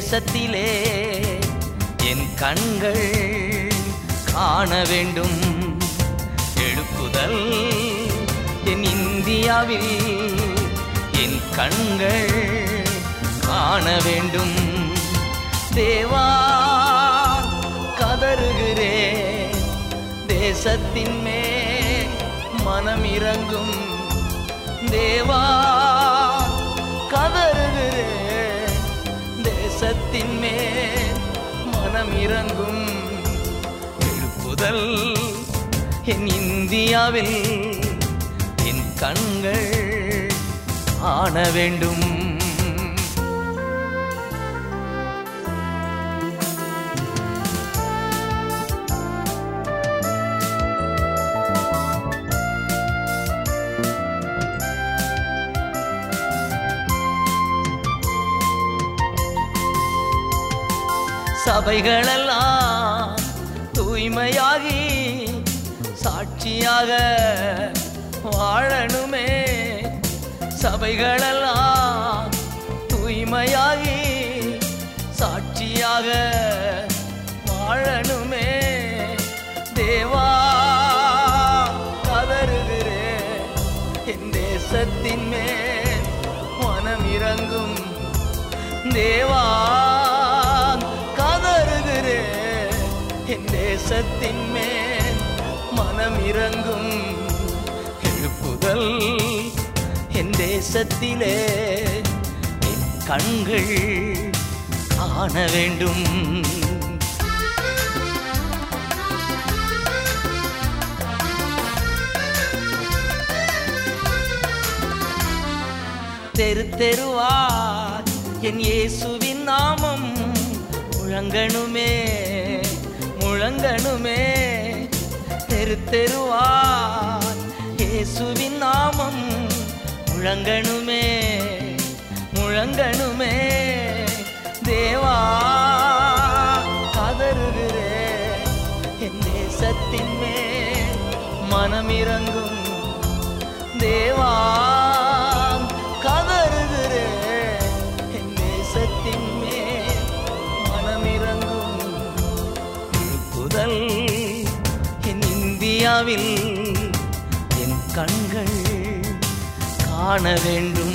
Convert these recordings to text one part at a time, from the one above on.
தேசத்திலே என் கண்கள் காண வேண்டும் எழுப்புதல் என் இந்தியாவில் என் கண்கள் காண வேண்டும் தேவா கதறுகிறேன் தேசத்தின் மேல் மனம் இறங்கும் தேவா கதறுகிறேன் தேசத்தின் மேல் மனம் இறங்கும் எழுப்புதல் என் இந்தியாவில் என் கண்கள் ஆன வேண்டும் சபைகளெல்லாம் தூய்மையாகி சாட்சியாக வாழணுமே சபைகளெல்லாம் தூய்மையாகி சாட்சியாக வாழணுமே தேவா கதறுகிறேன் என் தேசத்தின் மேல் மனம் இறங்கும் தேவா கதறுகிறேன் என் தேசத்தின் மேல் மனம் இறங்கும் எழுப்புதல் என் தேசத்திலே என் கண்கள் காண வேண்டும் தெரு தெருவார் என் இயேசுவின் நாமம் முழங்கணுமே முழங்கணுமே தெரு தெருவார் இயேசுவின் நாமம் முழங்கணுமே முழங்கணுமே தேவா கதறுகிறே என் தேசத்தின் மேல் மனமிறங்கும் தேவா கதறுகிறே என் தேசத்தின் மேல் மனமிறங்கும் புதல் என் இந்தியாவில் என் கண்கள் காண வேண்டும்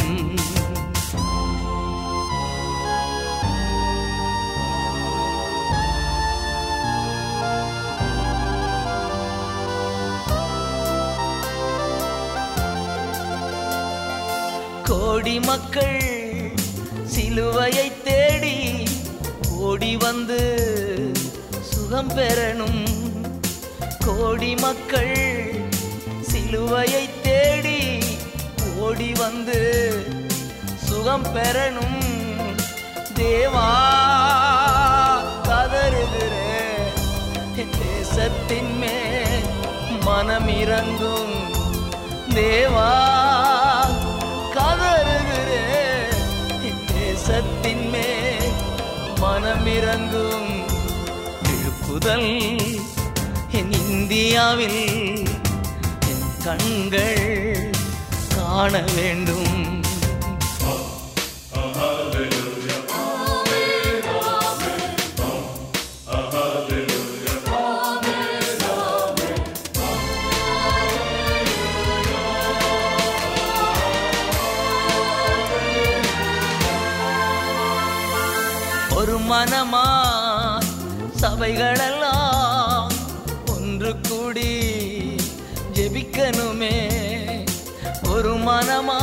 கோடி மக்கள் சிலுவையை தேடி ஓடி வந்து சுகம் பெறணும் கோடி மக்கள் சிலுவையை தேடி ஓடி வந்து சுகம் பெறணும் தேவா கதறுகிறே என் தேசத்தின் மேல் மனம் இறங்கும் தேவா கதறுகிறே என் தேசத்தின் மேல் மனமிறங்கும் எழுப்புதல் என் இந்தியாவில் என் கண்கள் காண வேண்டும் ஒரு மனமா சபைகளெல்லாம் ஒன்று கூடி ஜெபிக்கணுமே ஒரு மனமா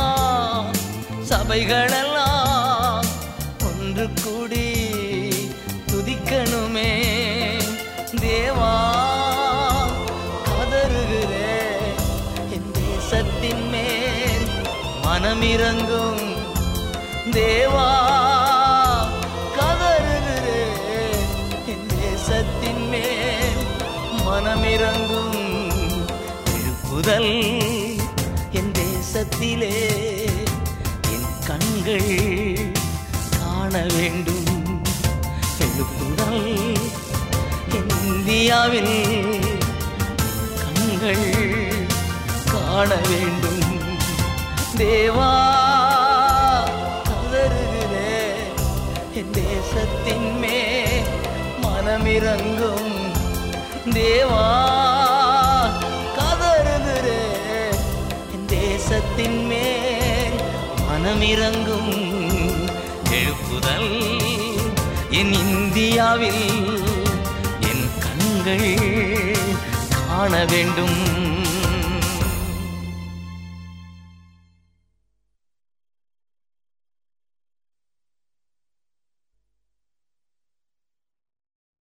சபைகளெல்லாம் ஒன்று கூடி துதிக்கணுமே தேவா கதறுகிறே என் தேசத்தின் மேல் மனமிறங்கும் தேவா கதறுகிறே என் தேசத்தின் மேல் மனமிறங்கும் எழுப்புதல் என் தேசத்திலே என் கண்கள் காண வேண்டும் எழுப்புதல் என் இந்தியாவில் கண்கள் காண வேண்டும் தேவா கதறுகிறே என் தேசத்தில் மனமிரங்கும் தேவா கதறுகிறே என் தேசத்தின் மேல் மனமிரங்கும் எழுப்புதல் என் இந்தியாவில் என் கண்கள் காண வேண்டும்